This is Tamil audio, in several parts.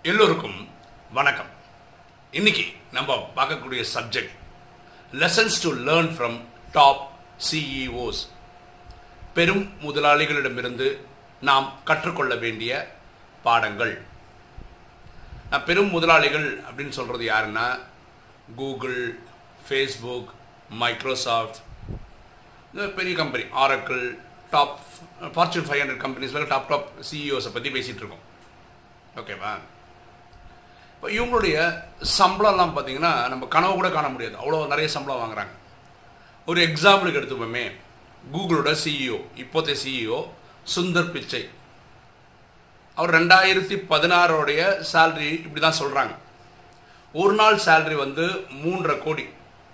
எல்லோருக்கும் வணக்கம் இன்னைக்கு நம்ம பார்க்கக்கூடிய subject lessons to learn from top CEOs பெரும் முதலாளிகளிடமிருந்து நாம் கற்றுக்கொள்ள வேண்டிய பாடங்கள் நான் பெரும் முதலாளிகள் அப்படின்னு சொல்கிறது யாருன்னா கூகுள் ஃபேஸ்புக் மைக்ரோசாஃப்ட் இந்த பெரிய company Oracle top Fortune five hundred கம்பெனிஸில் டாப் டாப் சிஇஓஸை பற்றி பேசிகிட்டு இருக்கோம் ஓகேவா இப்போ இவங்களுடைய சம்பளம்லாம் பார்த்தீங்கன்னா நம்ம கனவு கூட காண முடியாது அவ்வளோ நிறைய சம்பளம் வாங்குறாங்க ஒரு எக்ஸாம்பிளுக்கு எடுத்துப்போமே கூகுளோட சிஇஓ இப்போதைய சிஇஓ சுந்தர் பிச்சை அவர் ரெண்டாயிரத்தி பதினாறோடைய சேல்ரி இப்படி தான் சொல்கிறாங்க ஒரு நாள் சேல்ரி வந்து மூன்றரை கோடி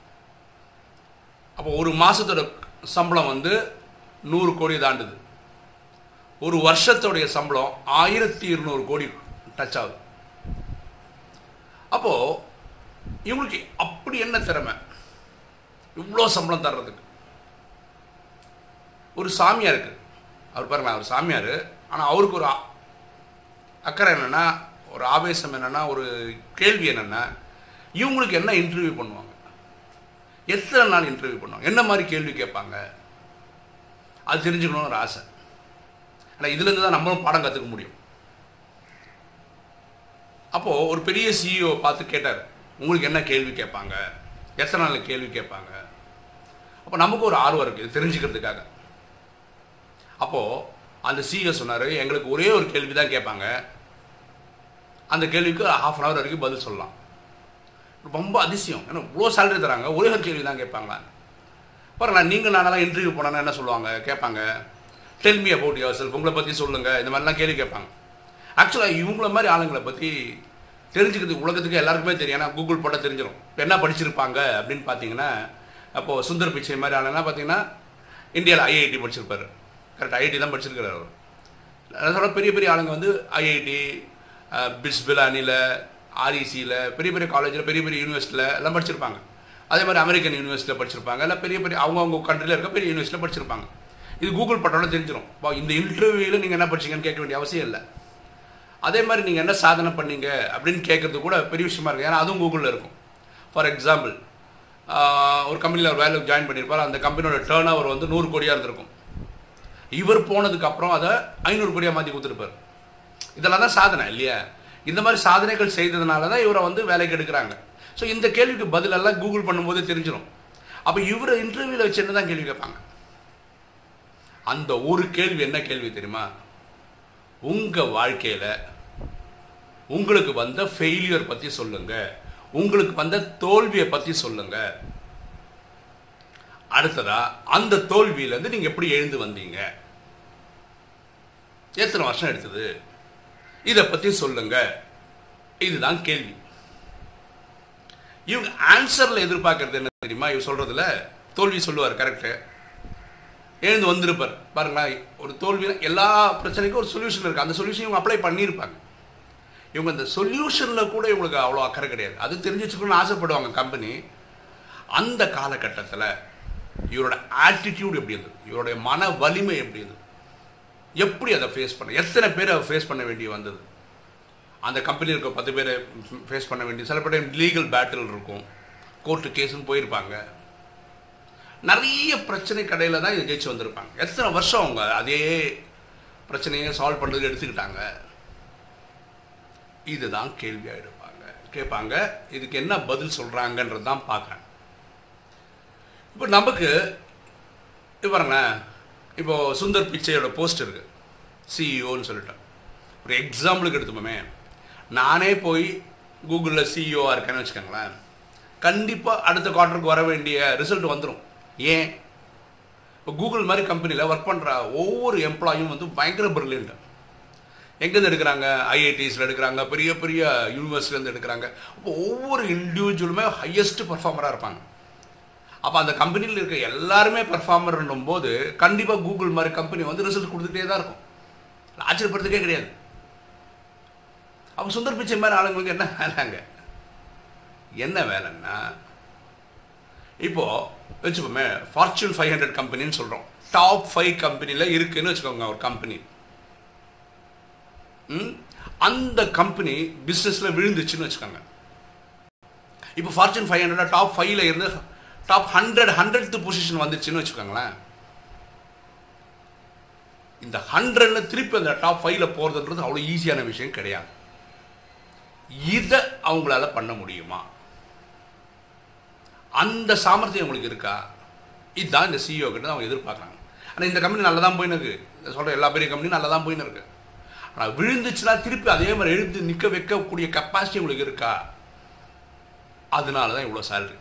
அப்போ ஒரு மாதத்தோட சம்பளம் வந்து நூறு கோடி தாண்டுது ஒரு வருஷத்தோடைய சம்பளம் ஆயிரத்தி இருநூறு கோடி டச் ஆகுது அப்போ இவங்களுக்கு அப்படி என்ன திறமை இவ்வளோ சம்பளம் தர்றதுக்கு ஒரு சாமியார் இருக்கு அவர் பாருங்களேன் அவர் சாமியார் ஆனால் அவருக்கு ஒரு அ- அக்கறை என்னன்னா ஒரு ஆவேசம் என்னன்னா ஒரு கேள்வி என்னன்னா இவங்களுக்கு என்ன இன்டர்வியூ பண்ணுவாங்க எத்தனை நாள் இன்டர்வியூ பண்ணுவாங்க என்ன மாதிரி கேள்வி கேட்பாங்க அது தெரிஞ்சுக்கணும்னு ஒரு ஆசை ஆனால் இதுலேருந்து தான் நம்மளும் பாடம் கற்றுக்க முடியும் அப்போது ஒரு பெரிய சிஇஓ பார்த்து கேட்டார் உங்களுக்கு என்ன கேள்வி கேட்பாங்க எத்தனை நாள் கேள்வி கேட்பாங்க அப்போ நமக்கு ஒரு ஆர்வம் இருக்குது இது தெரிஞ்சுக்கிறதுக்காக அப்போது அந்த சிஇஓ சொன்னார் எங்களுக்கு ஒரே ஒரு கேள்வி தான் கேட்பாங்க அந்த கேள்விக்கு ஹாஃப் அன் ஹவர் வரைக்கும் பதில் சொல்லலாம் ரொம்ப அதிசயம் ஏன்னா இவ்வளோ சேலரி தராங்க ஒரே ஒரு கேள்வி தான் கேட்பாங்களா பாருங்களா நீங்கள் நானெல்லாம் இன்டர்வியூ போனேன்னா என்ன சொல்லுவாங்க கேட்பாங்க tell me about yourself உங்களை பற்றி சொல்லுங்கள் இந்த மாதிரிலாம் கேள்வி கேட்பாங்க ஆக்சுவலாக இவங்கள மாதிரி ஆளுங்களை பற்றி தெரிஞ்சுக்கிறதுக்கு உலகத்துக்கு எல்லாருக்குமே தெரியும் ஏன்னா கூகுள் போட்டால் தெரிஞ்சிடும் இப்போ என்ன படிச்சிருப்பாங்க அப்படின்னு பார்த்தீங்கன்னா அப்போது சுந்தர் பிச்சை மாதிரி ஆளுங்கன்னா பார்த்தீங்கன்னா இந்தியாவில் ஐஐடி படிச்சிருப்பாரு கரெக்ட் ஐஐடி தான் படிச்சிருக்காரு அவர் நான் சொல்ற பெரிய பெரிய ஆளுங்க வந்து ஐஐடி பிஸ்பிலானியில் ஆர்இசியில் பெரிய பெரிய காலேஜில் பெரிய பெரிய யூனிவர்சிட்டியில் எல்லாம் படிச்சிருப்பாங்க அதே மாதிரி அமெரிக்கன் யூனிவர்சிட்டியில் படிச்சிருப்பாங்க இல்லை பெரிய பெரிய அவங்கவுங்க கண்ட்ரியில் இருக்க பெரிய யூனிவர்சிட்டியில் படிச்சிருப்பாங்க இது கூகுள் பட்டோட தெரிஞ்சிடும் இப்போ இந்த இன்டர்வியூவில் நீங்கள் என்ன படிச்சீங்கன்னு கேட்க வேண்டிய அவசியம் இல்லை அதே மாதிரி நீங்கள் என்ன சாதனை பண்ணீங்க அப்படின்னு கேட்கறது கூட பெரிய விஷயமா இருக்குது ஏன்னா அதுவும் கூகுளில் இருக்கும் ஃபார் எக்ஸாம்பிள் ஒரு கம்பெனியில் ஒரு வேலைக்கு ஜாயின் பண்ணியிருப்பார் அந்த கம்பெனியோட டேர்ன் ஓவர் வந்து நூறு கோடியாக இருந்திருக்கும் இவர் போனதுக்கு அப்புறம் அதை ஐநூறு கோடியாக மாற்றி கொடுத்துருப்பார் இதெல்லாம் தான் சாதனை இல்லையா இந்த மாதிரி சாதனைகள் செய்ததுனால தான் இவரை வந்து வேலைக்கு எடுக்கிறாங்க ஸோ இந்த கேள்விக்கு பதிலெல்லாம் கூகுள் பண்ணும்போது தெரிஞ்சிடும் அப்போ இவரை இன்டர்வியூவில் வச்சு என்ன தான் கேள்வி கேட்பாங்க அந்த ஒரு கேள்வி என்ன கேள்வி தெரியுமா உங்கள் வாழ்க்கையில் உங்களுக்கு வந்த ஃபெயிலியர் பற்றி சொல்லுங்க உங்களுக்கு வந்த தோல்வியை பற்றி சொல்லுங்க அடுத்ததா அந்த தோல்வியிலேருந்து நீங்கள் எப்படி எழுந்து வந்தீங்க எத்தனை வருஷம் எடுத்தது இதை பற்றி சொல்லுங்க இதுதான் கேள்வி இவங்க ஆன்சரில் எதிர்பார்க்கறது என்ன தெரியுமா இவங்க சொல்றதுல தோல்வி சொல்லுவார் கரெக்டு எழுந்து வந்திருப்பார் பாருங்களேன் ஒரு தோல்வி எல்லா பிரச்சனைக்கும் ஒரு சொல்யூஷன் இருக்குது அந்த சொல்யூஷன் இவங்க அப்ளை பண்ணியிருப்பாங்க இவங்க இந்த சொல்யூஷனில் கூட இவங்களுக்கு அவ்வளோ அக்கறை கிடையாது அது தெரிஞ்சு வச்சுக்கணும்னு ஆசைப்படுவாங்க கம்பெனி அந்த காலகட்டத்தில் இவரோட ஆட்டிடியூட் எப்படி இருந்தது இவருடைய மன வலிமை எப்படி இருந்தது எப்படி அதை ஃபேஸ் பண்ண எத்தனை பேர் அதை ஃபேஸ் பண்ண வேண்டி வந்தது அந்த கம்பெனியில் இருக்க பத்து பேரை ஃபேஸ் பண்ண வேண்டிய சில பேர் லீகல் பேட்டில் இருக்கும் கோர்ட்டு கேஸுன்னு போயிருப்பாங்க நிறைய பிரச்சனை கடையில் தான் இது ஜெயிச்சு வந்திருப்பாங்க எத்தனை வருஷம் அவங்க அதே பிரச்சனையை சால்வ் பண்ணுறதுக்கு எடுத்துக்கிட்டாங்க இதுதான் கேள்வியாக எடுப்பாங்க கேட்பாங்க இதுக்கு என்ன பதில் சொல்கிறாங்கன்றது தான் பார்க்குறேன் இப்போ நமக்கு இப்போ பாருங்களேன் இப்போ சுந்தர் பிச்சையோட போஸ்ட் இருக்கு சிஇஓன்னு சொல்லிட்டு ஒரு எக்ஸாம்பிளுக்கு எடுத்துப்போமே நானே போய் கூகுளில் சிஇஓவாக இருக்கேன்னு வச்சுக்கோங்களேன் கண்டிப்பாக அடுத்த குவார்ட்டருக்கு வர வேண்டிய ரிசல்ட் வந்துடும் ஏன் இப்போ கூகுள் மாதிரி கம்பெனியில் ஒர்க் பண்ணுற ஒவ்வொரு எம்ப்ளாயும் வந்து பயங்கர பிரில்லியன்ட் எங்கேருந்து எடுக்கிறாங்க ஐஐடிஸில் எடுக்கிறாங்க பெரிய பெரிய யூனிவர்சிட்டிலேருந்து எடுக்கிறாங்க அப்போ ஒவ்வொரு இண்டிவிஜுவலுமே ஹையஸ்ட் பர்ஃபார்மராக இருப்பாங்க அப்போ அந்த கம்பெனியில் இருக்க எல்லாருமே பர்ஃபார்மர்னும் போது கண்டிப்பாக கூகுள் மாதிரி கம்பெனி வந்து ரிசல்ட் கொடுத்துட்டே தான் இருக்கும் ஆச்சரியப்படுறதுக்கே கிடையாது அப்போ சுந்தர் பிச்சை மாதிரி ஆளுங்களுக்கு என்ன வேலைங்க என்ன வேலைன்னா இப்போ வச்சுப்போமே ஃபார்ச்சூன் ஃபைவ் ஹண்ட்ரட் கம்பெனின்னு சொல்கிறோம் டாப் ஃபைவ் கம்பெனியில் இருக்குன்னு வச்சுக்கோங்க ஒரு கம்பெனி ம், அந்த கம்பெனி பிஸ்னஸில் விழுந்துச்சுன்னு வச்சுக்கோங்க இப்போ ஃபார்ச்சூன் ஃபைவ் ஹண்ட்ரட் டாப் ஃபைவ்ல இருந்து டாப் ஹண்ட்ரட் ஹண்ட்ரட் பொசிஷன் வந்துச்சுன்னு வச்சுக்கோங்களேன் இந்த ஹண்ட்ரட்னு திருப்பி அந்த டாப் ஃபைவ்ல போகிறதுன்றது அவ்வளோ ஈஸியான விஷயம் கிடையாது இதை அவங்களால பண்ண முடியுமா அந்த சாமர்த்தியம் உங்களுக்கு இருக்கா இதுதான் இந்த சிஇஓ கிட்ட அவங்க எதிர்பார்க்குறாங்க ஆனால் இந்த கம்பெனி நல்லா தான் போயின்னு இருக்கு சொல்கிற எல்லா பெரிய கம்பெனியும் நல்லா தான் போயின்னு இருக்கு ஆனால் விழுந்துச்சுன்னா திருப்பி அதே மாதிரி எழுந்து நிற்க வைக்கக்கூடிய கெப்பாசிட்டி உங்களுக்கு இருக்கா அதனால தான் இவ்வளோ சேலரி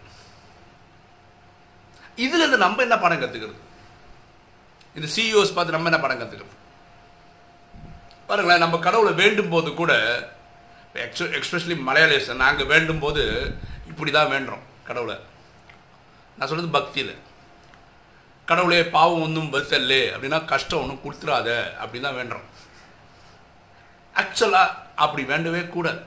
இதுல இருந்து நம்ம என்ன பாடம் கற்றுக்கிறது இந்த சிஇஓஸ் பார்த்து நம்ம என்ன பாடம் கற்றுக்கிறது பாருங்களேன் நம்ம கடவுளை வேண்டும் போது கூட எக்ஸ்பெஷலி மலையாளிஸ் நாங்கள் வேண்டும் போது இப்படி தான் வேண்டுறோம் கடவுளை நான் சொல்றது பக்தியில் கடவுளே பாவம் ஒன்றும் பத்தல்லே அப்படின்னா கஷ்டம் ஒன்றும் கொடுத்துடாத அப்படின்னு தான் வேண்டுறோம் ஆக்சுவலாக அப்படி வேண்டவே கூடாது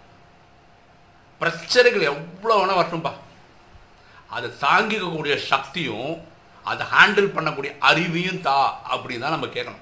பிரச்சனைகள் எவ்வளோ வேணால் வரட்டும்பா அதை தாங்கிக்கக்கூடிய சக்தியும் அதை ஹேண்டில் பண்ணக்கூடிய அறிவையும் தா அப்படின்னு தான் நம்ம கேட்கணும்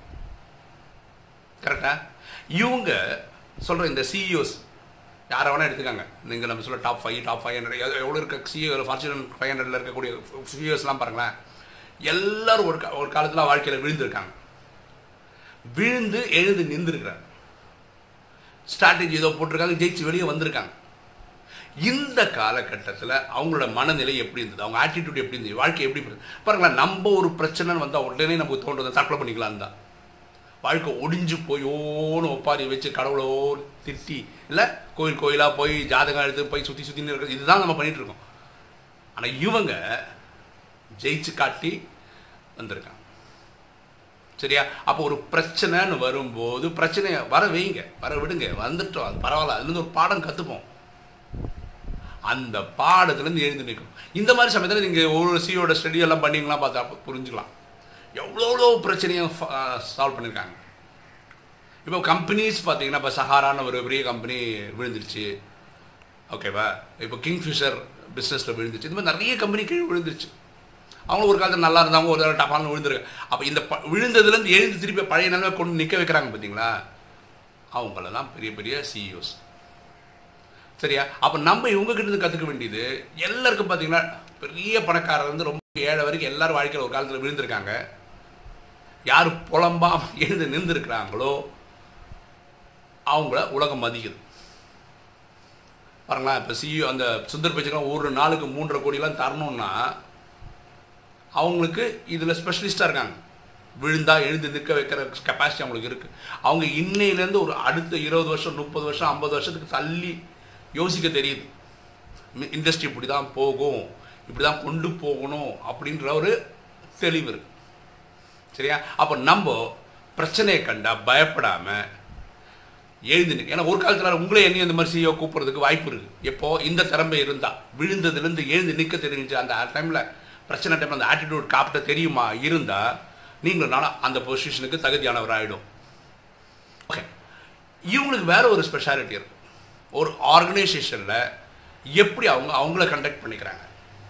கரெக்டா இவங்க சொல்கிற இந்த சிஇஓஸ் யாரை வேணால் எடுத்துக்காங்க நீங்கள் நம்ம சொல்ல top five top five hundred எவ்வளோ இருக்க சிஇஓ ஃபார்ச்சூன் ஃபைவ் ஹண்ட்ரட்ல இருக்கக்கூடிய சிஇஓஸ்லாம் பாருங்களேன் எல்லாரும் ஒரு கா- ஒரு காலத்தில் வாழ்க்கையில் விழுந்திருக்காங்க விழுந்து எழுந்து நின்றுருக்கிறாங்க ஸ்ட்ராட்டஜி ஏதோ போட்டிருக்காங்க ஜெயிச்சு வெளியே வந்திருக்காங்க இந்த காலகட்டத்தில் அவங்களோட மனநிலை எப்படி இருந்தது அவங்க ஆட்டிடியூட் எப்படி இருந்தது வாழ்க்கை எப்படி இருந்தது பாருங்களேன் நம்ம ஒரு பிரச்சனைன்னு வந்தால் உடனே நமக்கு தோன்றது தற்கொலை பண்ணிக்கலாம் தான் வாழ்க்கை ஒடிஞ்சு போய் ஓன்னு ஒப்பாரி வச்சு கடவுளோ திட்டி இல்லை கோயில் கோயிலாக போய் ஜாதகம் எடுத்து போய் சுற்றி சுற்றி இருக்கிறது இதுதான் நம்ம பண்ணிட்டு இருக்கோம் ஆனால் இவங்க ஜெயிச்சு காட்டி வந்திருக்காங்க சரியா அப்போ ஒரு பிரச்சனைன்னு வரும்போது பிரச்சனையை வர வைங்க வர விடுங்க வந்துட்டோம் அது பரவாயில்ல அதுலேருந்து ஒரு பாடம் கற்றுப்போம் அந்த பாடத்துலேருந்து எழுந்து நிற்கும் இந்த மாதிரி சமயத்தில் நீங்கள் ஒரு சியோட ஸ்டடி எல்லாம் பண்ணீங்களா பார்த்தா அப்ப புரிஞ்சுக்கலாம் எவ்வளோ எவ்வளோ பிரச்சனையும் சால்வ் பண்ணியிருக்காங்க இப்போ கம்பெனிஸ் பார்த்தீங்கன்னா இப்போ சஹாரான்னு ஒரு பெரிய கம்பெனி விழுந்துருச்சு ஓகேவா இப்போ கிங்ஃபிஷர் பிஸ்னஸில் விழுந்துச்சு இந்த மாதிரி நிறைய கம்பெனி கீழே விழுந்துருச்சு அவங்க ஒரு காலத்தில் நல்லா இருந்தவங்க ஒரு தடவை டப்பான்னு விழுந்துருக்கு அப்போ இந்த ப விழுந்ததுலேருந்து எழுந்து திருப்பி பழைய நிலைமை கொண்டு நிற்க வைக்கிறாங்க பார்த்தீங்களா அவங்களெல்லாம் பெரிய பெரிய சிஇஓஸ் சரியா அப்போ நம்ம இவங்க கிட்ட இருந்து கற்றுக்க வேண்டியது எல்லாருக்கும் பார்த்தீங்கன்னா பெரிய பணக்காரர் வந்து ரொம்ப ஏழை வரைக்கும் எல்லாரும் வாழ்க்கையில் ஒரு காலத்தில் விழுந்திருக்காங்க யார் புலம்பாம எழுந்து நின்றுருக்கிறாங்களோ அவங்கள உலகம் மதிக்குது பாருங்களேன் இப்போ சிஇஓ அந்த சுந்தர் பிச்சைக்கெல்லாம் ஒரு நாளுக்கு மூன்றரை கோடிலாம் தரணும்னா அவங்களுக்கு இதில் ஸ்பெஷலிஸ்ட்டாக இருக்காங்க விழுந்தா எழுந்து நிற்க வைக்கிற கெப்பாசிட்டி அவங்களுக்கு இருக்குது அவங்க இன்னையிலேருந்து ஒரு அடுத்த இருபது வருஷம் முப்பது வருஷம் ஐம்பது வருஷத்துக்கு தள்ளி யோசிக்க தெரியுது இண்டஸ்ட்ரி இப்படி தான் போகும் இப்படி தான் கொண்டு போகணும் அப்படின்ற ஒரு தெளிவு இருக்கு சரியா அப்போ நம்ம பிரச்சனையை கண்டா பயப்படாமல் எழுந்து நிற்க ஏன்னா ஒரு காலத்தில் உங்களே என்னையும் இந்த மாதிரி சிஓ கூப்பிட்றதுக்கு வாய்ப்பு இருக்குது எப்போ இந்த திறமை இருந்தால் விழுந்ததுலேருந்து எழுந்து நிற்க தெரிஞ்சு அந்த டைமில் பிரச்சனை டைமில் அந்த ஆட்டிடியூட் காப்பிட்ட தெரியுமா இருந்தால் நீங்களும் நானும் அந்த பொசிஷனுக்கு தகுதியானவர் ஆகிடும் ஓகே இவங்களுக்கு வேற ஒரு ஸ்பெஷாலிட்டி இருக்கு ஒரு ஆர்கனைசேஷனில் எப்படி அவங்க அவங்கள கண்டக்ட் பண்ணிக்கிறாங்க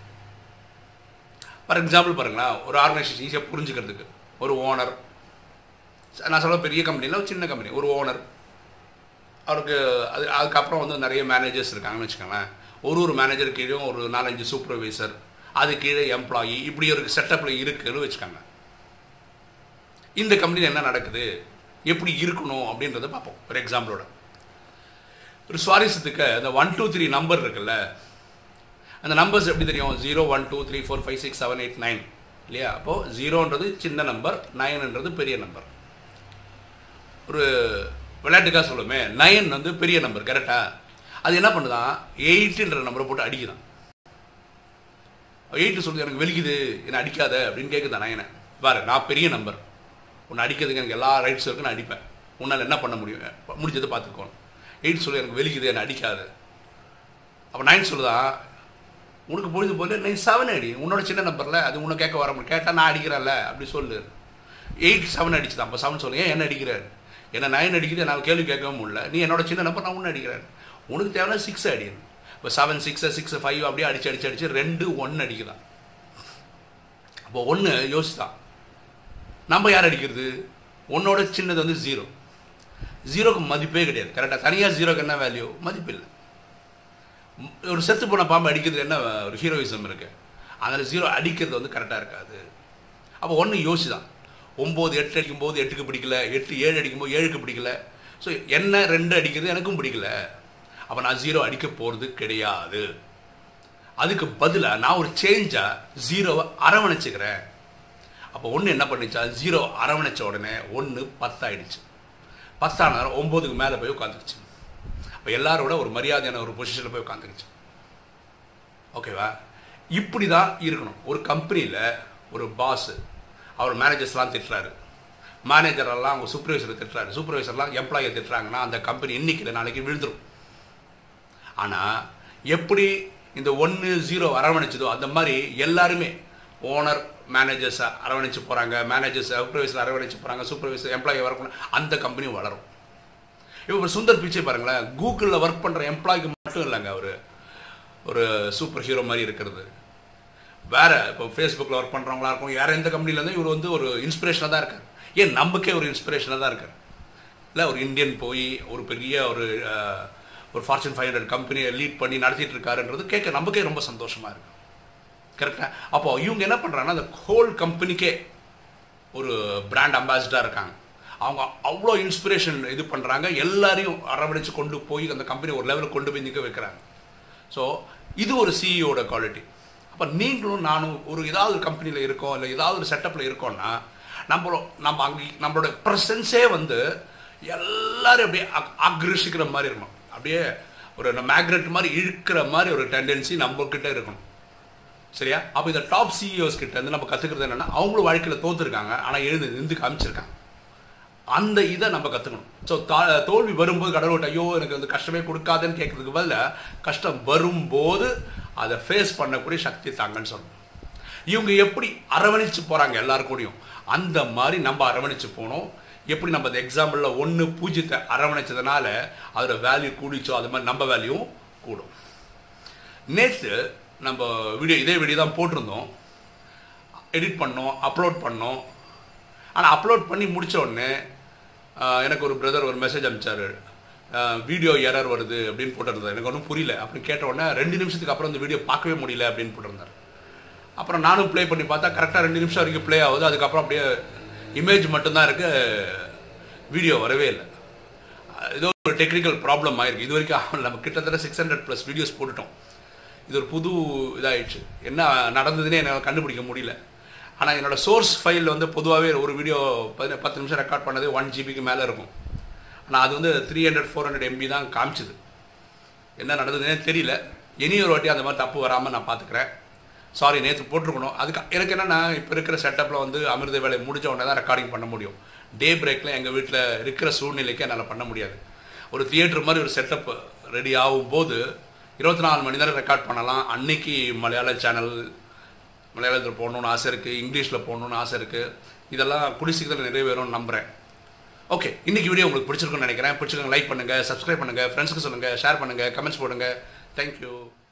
ஃபார் எக்ஸாம்பிள் பாருங்களேன் ஒரு ஆர்கனைசேஷன் ஈஸியாக புரிஞ்சுக்கிறதுக்கு ஒரு ஓனர் நான் சொல்ல பெரிய கம்பெனியில் ஒரு சின்ன கம்பெனி ஒரு ஓனர் அவருக்கு அது அதுக்கப்புறம் வந்து நிறைய மேனேஜர்ஸ் இருக்காங்கன்னு வச்சுக்கோங்களேன் ஒரு ஒரு மேனேஜர் கீழே ஒரு நாலஞ்சு சூப்பர்வைசர் அது கீழே எம்ப்ளாயி இப்படி ஒரு செட்டப்பில் இருக்குன்னு வச்சுக்கோங்க இந்த கம்பெனியில் என்ன நடக்குது எப்படி இருக்கணும் அப்படின்றத பார்ப்போம் ஒரு எக்ஸாம்பிளோட ஒரு சுவாரஸ்யத்துக்கு அந்த ஒன் டூ த்ரீ நம்பர் இருக்குல்ல அந்த நம்பர்ஸ் எப்படி தெரியும் zero one two three four five six seven eight nine இல்லையா அப்போது ஜீரோன்றது சின்ன நம்பர் நைன்ன்றது பெரிய நம்பர் ஒரு விளையாட்டுக்காக சொல்லுமே நைன் வந்து பெரிய நம்பர் கரெக்டா அது என்ன பண்ணுதான் எயிட்டுன்ற நம்பரை போட்டு அடிக்குதான் எயிட்டு சொல்லுது எனக்கு வெளிக்குது என்னை அடிக்காத அப்படின்னு கேட்குதான் நைனை பாரு நான் பெரிய நம்பர் உன்னை அடிக்கிறதுக்கு எனக்கு எல்லா ரைட்ஸும் இருக்கு நான் அடிப்பேன் உன்னால் என்ன பண்ண முடியும் முடிஞ்சதை பார்த்துக்கோணும் எயிட் சொல்லு எனக்கு வெளிக்குது என்னை அடிக்காது அப்போ நைன் சொல்லுதான் உனக்கு பொழுது போல நீ செவன் அடி உன்னோட சின்ன நம்பரில் அது உன்னை கேட்க வர முடியும் கேட்டால் நான் அடிக்கிறேன்ல அப்படி சொல்லு எயிட் செவன் அடிச்சுதான் அப்போ செவன் சொல்லு ஏன் என்ன அடிக்கிறாரு என்ன நைன் அடிக்குது என்னால் கேள்வி கேட்கவும் முடியல நீ என்னோட சின்ன நம்பர் நான் ஒன்று அடிக்கிறேன் உனக்கு தேவைன்னா சிக்ஸ் அடி இப்போ செவன் சிக்ஸ் சிக்ஸ் ஃபைவ் அப்படியே அடிச்சு அடிச்சு அடிச்சு ரெண்டு ஒன்று அடிக்குதான் அப்போ ஒன்று யோசித்தான் நம்ம யார் அடிக்கிறது உன்னோட சின்னது வந்து ஜீரோ ஜீரோக்கு மதிப்பே கிடையாது கரெக்டாக தனியாக ஜீரோக்கு என்ன வேல்யூ மதிப்பு இல்லை ம், ஒரு செத்து போன பாம்பு அடிக்கிறது என்ன ஒரு ஹீரோயிசம் இருக்கு அதில் ஜீரோ அடிக்கிறது வந்து கரெக்டாக இருக்காது அப்போ ஒன்று யோசிதான் ஒம்பது எட்டு அடிக்கும்போது எட்டுக்கு பிடிக்கல எட்டு ஏழு அடிக்கும்போது ஏழுக்கு பிடிக்கல ஸோ என்ன ரெண்டு அடிக்கிறது எனக்கும் பிடிக்கல அப்போ நான் ஜீரோ அடிக்க போகிறது கிடையாது அதுக்கு பதிலாக நான் ஒரு சேஞ்சாக ஜீரோவை அரவணைச்சுக்கிறேன் அப்போ ஒன்று என்ன பண்ணிச்சா ஜீரோ அரவணைச்ச உடனே ஒன்று பத்தாயிடுச்சு பத்தான நேரம் ஒம்போதுக்கு மேலே போய் உட்காந்துருச்சு அப்போ எல்லாரோட ஒரு மரியாதையான ஒரு பொசிஷனில் போய் உட்காந்துருச்சு ஓகேவா இப்படி தான் இருக்கணும் ஒரு கம்பெனியில் ஒரு பாஸ் அவர் மேனேஜர்ஸ்லாம் திட்டுறாரு மேனேஜரெல்லாம் அவங்க சூப்பர்வைசரை திட்டுறாரு சூப்பர்வைசர்லாம் எம்ப்ளாயை திட்டுறாங்கன்னா அந்த கம்பெனி இன்னைக்கு இல்லை நாளைக்கு விழுந்துரும் ஆனால் எப்படி இந்த ஒன்று ஜீரோ அரவணைச்சதோ அந்த மாதிரி எல்லாருமே ஓனர் மேனேஜர்ஸை அரவணைச்சு போகிறாங்க மேனேஜர்ஸ் சூப்பர்வைசர் அரவணைச்சு போகிறாங்க சூப்பர்வைசர் எம்ப்ளாயி வரணும் அந்த கம்பெனி வளரும் இப்போ ஒரு சுந்தர் பிச்சை பாருங்களேன் கூகுளில் ஒர்க் பண்ணுற எம்ப்ளாய்க்கு மட்டும் இல்லைங்க அவர் ஒரு சூப்பர் ஹீரோ மாதிரி இருக்கிறது வேற இப்போ ஃபேஸ்புக்கில் ஒர்க் பண்ணுறவங்களா இருக்கும் வேற எந்த கம்பெனிலேருந்து இவர் வந்து ஒரு இன்ஸ்பிரேஷனாக தான் இருக்கார் ஏன் நமக்கே ஒரு இன்ஸ்பிரேஷனாக தான் இருக்கார் இல்லை ஒரு இந்தியன் போய் ஒரு பெரிய ஒரு அஹ், ஒரு ஃபார்ச்சூன் ஃபைவ் ஹண்ட்ரட் கம்பெனியை லீட் பண்ணி நடத்திட்டு இருக்காருன்றது கேட்க நமக்கே ரொம்ப சந்தோஷமா இருக்கு கரெக்டாக அப்போ இவங்க என்ன பண்ணுறாங்கன்னா அந்த ஹோல் கம்பெனிக்கே ஒரு பிராண்ட் அம்பாசிடராக இருக்காங்க அவங்க அவ்வளோ இன்ஸ்பிரேஷன் இது பண்ணுறாங்க எல்லாரையும் அரவணைச்சு கொண்டு போய் அந்த கம்பெனி ஒரு லெவலுக்கு கொண்டு போய் நிற்க வைக்கிறாங்க ஸோ இது ஒரு சிஇஓட குவாலிட்டி அப்போ நீங்களும் நானும் ஒரு ஏதாவது ஒரு கம்பெனியில் இருக்கோம் இல்லை ஏதாவது ஒரு செட்டப்பில் இருக்கோம்னா நம்மளோ நம்ம அங்கே நம்மளோட ப்ரெசன்ஸே வந்து எல்லாரும் அப்படியே ஆக்- ஆக்ரோஷிக்கிற மாதிரி இருக்கணும் அப்படியே ஒரு மேக்னெட் மாதிரி இழுக்கிற மாதிரி ஒரு டெண்டன்சி நம்ம கிட்ட இருக்கணும் சரியா அப்போ இந்த டாப் சிஇஓஸ் கிட்ட இருந்து நம்ம கற்றுக்கிறது என்னன்னா அவங்களும் வாழ்க்கையில் தோத்துருக்காங்க ஆனால் எழுந்து நின்று காமிச்சிருக்காங்க அந்த இதை நம்ம கற்றுக்கணும் ஸோ தோல்வி வரும்போது கடவுள்கிட்ட ஐயோ எனக்கு வந்து கஷ்டமே கொடுக்காதுன்னு கேட்கறதுக்கு பதிலாக கஷ்டம் வரும்போது அதை ஃபேஸ் பண்ணக்கூடிய சக்தி தாங்கன்னு சொல்லணும் இவங்க எப்படி அரவணைச்சு போகிறாங்க எல்லாரு கூடயும் அந்த மாதிரி நம்ம அரவணைச்சு போனோம் எப்படி நம்ம அந்த எக்ஸாம்பிளில் ஒன்று பூஜ்யத்தை அரவணைச்சதுனால அதோட வேல்யூ கூடிச்சோ அது மாதிரி நம்ம வேல்யூவும் கூடும் நேற்று நம்ம வீடியோ இதே வீடியோ தான் போட்டிருந்தோம் எடிட் பண்ணோம் அப்லோட் பண்ணோம் ஆனால் அப்லோட் பண்ணி முடிச்ச உடனே ஆஹ், எனக்கு ஒரு பிரதர் ஒரு மெசேஜ் அனுப்பிச்சாரு வீடியோ எரர் வருது அப்படின்னு போட்டிருந்தார் எனக்கு ஒன்றும் புரியல அப்படின்னு கேட்ட உடனே ரெண்டு நிமிஷத்துக்கு அப்புறம் இந்த வீடியோ பார்க்கவே முடியல அப்படின்னு போட்டிருந்தார் அப்புறம் நானும் ப்ளே பண்ணி பார்த்தா கரெக்டாக ரெண்டு நிமிஷம் வரைக்கும் ப்ளே ஆகுது அதுக்கப்புறம் அப்படியே இமேஜ் மட்டும்தான் இருக்கு வீடியோ வரவே இல்லை ஏதோ ஒரு டெக்னிக்கல் ப்ராப்ளம் ஆயிருக்கு இது வரைக்கும் நம்ம கிட்டத்தட்ட சிக்ஸ் ஹண்ட்ரட் ப்ளஸ் வீடியோஸ் போட்டுட்டோம் இது ஒரு புது இதாயிடுச்சு என்ன நடந்ததுன்னே என்னால் கண்டுபிடிக்க முடியல ஆனால் என்னோட சோர்ஸ் ஃபைல் வந்து பொதுவாகவே ஒரு வீடியோ பதின பத்து நிமிஷம் ரெக்கார்ட் பண்ணது ஒன் ஜிபிக்கு மேலே இருக்கும் ஆனால் அது வந்து three hundred four hundred MB தான் காமிச்சுது என்ன நடந்ததுன்னே தெரியல இனி ஒரு வாட்டி அந்த மாதிரி தப்பு வராமல் நான் பார்த்துக்கிறேன் சாரி நேற்று போட்டிருக்கணும் அதுக்கு எனக்கு என்னென்னா இப்போ இருக்கிற செட்டப்பில் வந்து அமிர்த வேலை முடிஞ்ச உடனே தான் ரெக்கார்டிங் பண்ண முடியும் டே பிரேக்கில் எங்கள் வீட்டில் இருக்கிற சூழ்நிலைக்கு என்னால் பண்ண முடியாது ஒரு தியேட்டர் மாதிரி ஒரு செட்டப் ரெடி ஆகும்போது இருபத்தி நாலு மணி நேரம் ரெக்கார்ட் பண்ணலாம் அன்னைக்கு மலையாள சேனல் மலையாளத்தில் போடணும்னு ஆசை இருக்குது இங்கிலீஷில் போடணும்னு ஆசை இருக்குது இதெல்லாம் குடிசீக்கிரத்தில் நிறைவேறும்னு நம்புகிறேன் ஓகே இன்னைக்கு வீடியோ உங்களுக்கு பிடிச்சிருக்குன்னு நினைக்கிறேன் பிடிச்சிருக்கோங்க லைக் பண்ணுங்கள் சப்ஸ்கிரைப் பண்ணுங்கள் ஃப்ரெண்ட்ஸுக்கு சொல்லுங்கள் ஷேர் பண்ணுங்கள் கமெண்ட்ஸ் போடுங்க தேங்க்யூ